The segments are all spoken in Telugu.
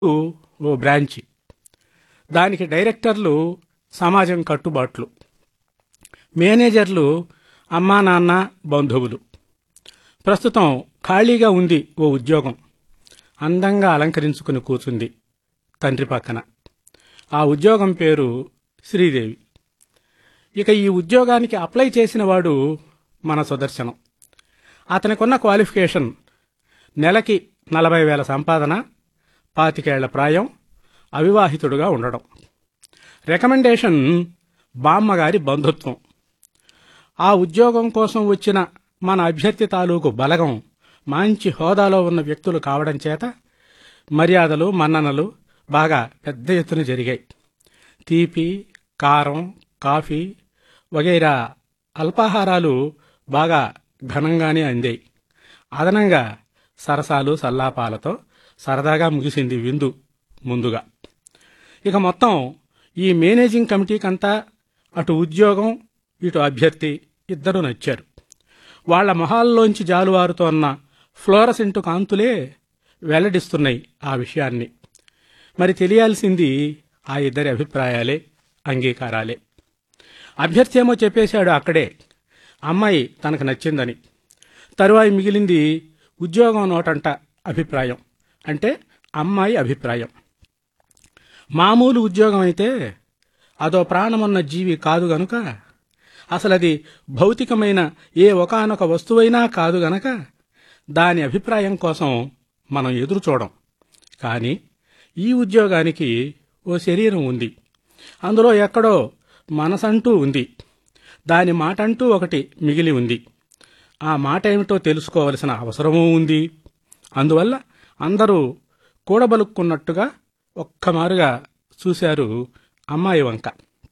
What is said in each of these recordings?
ఓ బ్రాంచి దానికి డైరెక్టర్లు సమాజం కట్టుబాట్లు మేనేజర్లు అమ్మా నాన్న బంధువులు ప్రస్తుతం ఖాళీగా ఉంది ఓ ఉద్యోగం అందంగా అలంకరించుకుని కూర్చుంది తండ్రి పక్కన ఆ ఉద్యోగం పేరు శ్రీదేవి ఇక ఈ ఉద్యోగానికి అప్లై చేసిన వాడు మన సుదర్శనం అతనికున్న క్వాలిఫికేషన్ నెలకి నలభై వేల సంపాదన పాతికేళ్ల ప్రాయం అవివాహితుడుగా ఉండడం రికమెండేషన్ బామ్మగారి బంధుత్వం ఆ ఉద్యోగం కోసం వచ్చిన మన అభ్యర్థి తాలూకు బలగం మంచి హోదాలో ఉన్న వ్యక్తులు కావడం చేత మర్యాదలు మన్ననలు బాగా పెద్ద ఎత్తున జరిగాయి తీపి కారం కాఫీ వగైరా అల్పాహారాలు బాగా ఘనంగానే అందాయి అదనంగా సరసాలు సల్లాపాలతో సరదాగా ముగిసింది విందు ముందుగా ఇక మొత్తం ఈ మేనేజింగ్ కమిటీకంతా అటు ఉద్యోగం ఇటు అభ్యర్థి ఇద్దరు నచ్చారు వాళ్ల మొహాల్లోంచి జాలువారుతోన్న ఫ్లోరసెంటు కాంతులే వెల్లడిస్తున్నాయి ఆ విషయాన్ని మరి తెలియాల్సింది ఆ ఇద్దరి అభిప్రాయాలే అంగీకారాలే అభ్యర్థి ఏమో చెప్పేశాడు అక్కడే అమ్మాయి తనకు నచ్చిందని తరువాయి మిగిలింది ఉద్యోగం నోటంట అభిప్రాయం అంటే అమ్మాయి అభిప్రాయం మామూలు ఉద్యోగం అయితే అదో ప్రాణమున్న జీవి కాదు గనుక అసలు అది భౌతికమైన ఏ ఒకానొక వస్తువైనా కాదు గనక దాని అభిప్రాయం కోసం మనం ఎదురు చూడం కానీ ఈ ఉద్యోగానికి ఓ శరీరం ఉంది అందులో ఎక్కడో మనసంటూ ఉంది దాని మాటంటూ ఒకటి మిగిలి ఉంది ఆ మాట ఏమిటో తెలుసుకోవలసిన అవసరమూ ఉంది అందువల్ల అందరూ కూడబలుక్కున్నట్టుగా ఒక్కమారుగా చూశారు అమ్మాయి వంక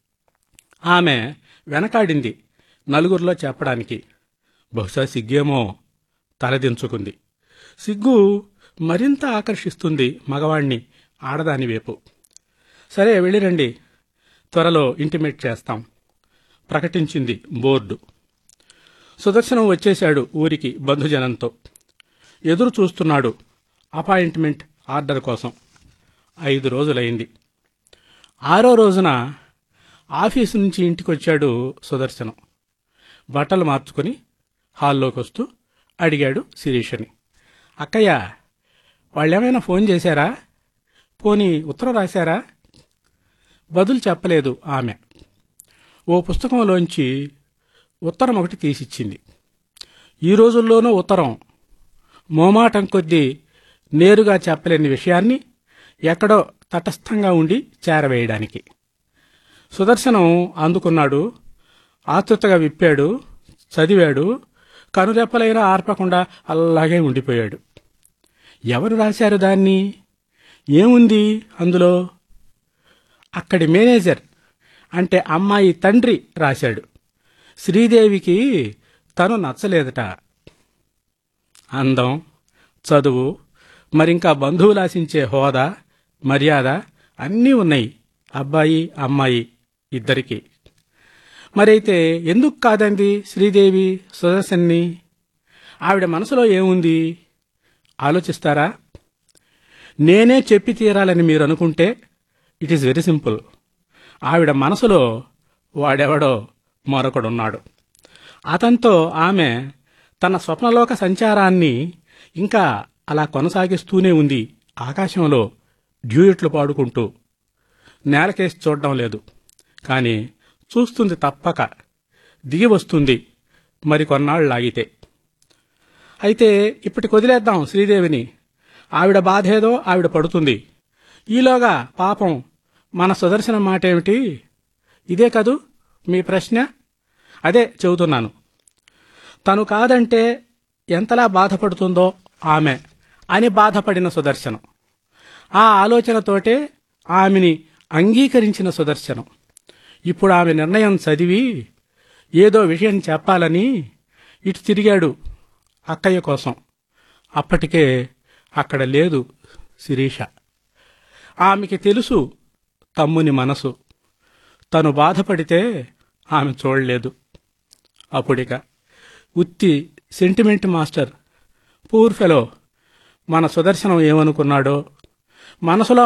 ఆమె వెనకాడింది నలుగురిలో చెప్పడానికి బహుశా సిగ్గేమో తలదించుకుంది సిగ్గు మరింత ఆకర్షిస్తుంది మగవాణ్ణి ఆడదాని వైపు సరే వెళ్ళిరండి త్వరలో ఇంటిమేట్ చేస్తాం ప్రకటించింది బోర్డు సుదర్శనం వచ్చేశాడు ఊరికి బంధుజనంతో ఎదురు చూస్తున్నాడు అపాయింట్మెంట్ ఆర్డర్ కోసం ఐదు రోజులైంది ఆరో రోజున ఆఫీసు నుంచి ఇంటికొచ్చాడు సుదర్శనం బట్టలు మార్చుకొని హాల్లోకి వస్తూ అడిగాడు శిరీషని అక్కయ్య వాళ్ళేమైనా ఫోన్ చేశారా పోనీ ఉత్తరం రాశారా బదులు చెప్పలేదు ఆమె ఓ పుస్తకంలోంచి ఉత్తరం ఒకటి తీసిచ్చింది ఈ రోజుల్లోనూ ఉత్తరం మోమాటం కొద్దీ నేరుగా చెప్పలేని విషయాన్ని ఎక్కడో తటస్థంగా ఉండి చేరవేయడానికి సుదర్శనం అందుకున్నాడు ఆతృతగా విప్పాడు చదివాడు కనురెప్పలైనా ఆర్పకుండా అలాగే ఉండిపోయాడు ఎవరు రాశారు దాన్ని ఏముంది అందులో అక్కడి మేనేజర్ అంటే అమ్మాయి తండ్రి రాశాడు శ్రీదేవికి తను నచ్చలేదట అందం చదువు మరింకా బంధువులు ఆశించే హోదా మర్యాద అన్నీ ఉన్నాయి అబ్బాయి అమ్మాయి ఇద్దరికి మరైతే ఎందుకు కాదంది శ్రీదేవి సుదర్శన్ని ఆవిడ మనసులో ఏముంది ఆలోచిస్తారా నేనే చెప్పి తీరాలని మీరు అనుకుంటే ఇట్ ఈస్ వెరీ సింపుల్ ఆవిడ మనసులో వాడెవడో మరొకడున్నాడు అతనితో ఆమె తన స్వప్నలోక సంచారాన్ని ఇంకా అలా కొనసాగిస్తూనే ఉంది ఆకాశంలో డ్యూయట్లు పాడుకుంటూ నేలకేసి చూడడం లేదు కానీ చూస్తుంది తప్పక దిగి వస్తుంది మరి కొన్నాళ్ళాగితే అయితే ఇప్పటికి వదిలేద్దాం శ్రీదేవిని ఆవిడ బాధేదో ఆవిడ పడుతుంది ఈలోగా పాపం మన సుదర్శన మాట ఏమిటి ఇదే కదూ మీ ప్రశ్న అదే చెబుతున్నాను తను కాదంటే ఎంతలా బాధపడుతుందో ఆమె అని బాధపడిన సుదర్శనం ఆ ఆలోచనతోటే ఆమెని అంగీకరించిన సుదర్శనం ఇప్పుడు ఆమె నిర్ణయం చదివి ఏదో విషయం చెప్పాలని ఇటు తిరిగాడు అక్కయ్య కోసం అప్పటికే అక్కడ లేదు శిరీష ఆమెకి తెలుసు తమ్ముని మనసు తను బాధపడితే ఆమె చూడలేదు అప్పుడిక ఉత్తి సెంటిమెంట్ మాస్టర్ పూర్ ఫెలో మన సుదర్శనం ఏమనుకున్నాడో మనసులో